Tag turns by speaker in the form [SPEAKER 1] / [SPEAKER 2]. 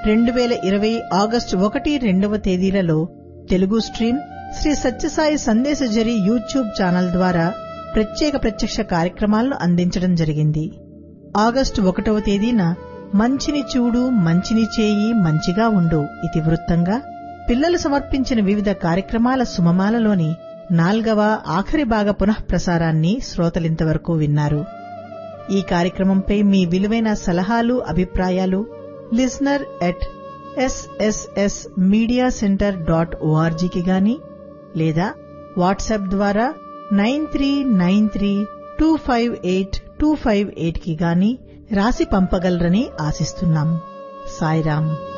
[SPEAKER 1] రెండు వేల ఇరవై ఆగస్టు ఒకటి రెండవ తేదీలలో తెలుగు స్ట్రీమ్ శ్రీ సత్యసాయి సందేశజరి యూట్యూబ్ ఛానల్ ద్వారా ప్రత్యేక ప్రత్యక్ష కార్యక్రమాలను అందించడం జరిగింది ఆగస్టు ఒకటవ తేదీన మంచిని చూడు మంచిని చేయి మంచిగా ఉండు ఇతివృత్తంగా పిల్లలు సమర్పించిన వివిధ కార్యక్రమాల సుమమాలలోని నాల్గవ ఆఖరి భాగ పునఃప్రసారాన్ని శ్రోతలింతవరకు విన్నారు ఈ కార్యక్రమంపై మీ విలువైన సలహాలు అభిప్రాయాలు listener at SSS media centre dot ఓఆర్జీకి గాని లేదా వాట్సాప్ ద్వారా nine three nine three two five eight two five eight కి గాని రాసి పంపగలరని ఆశిస్తున్నాం సాయిరాం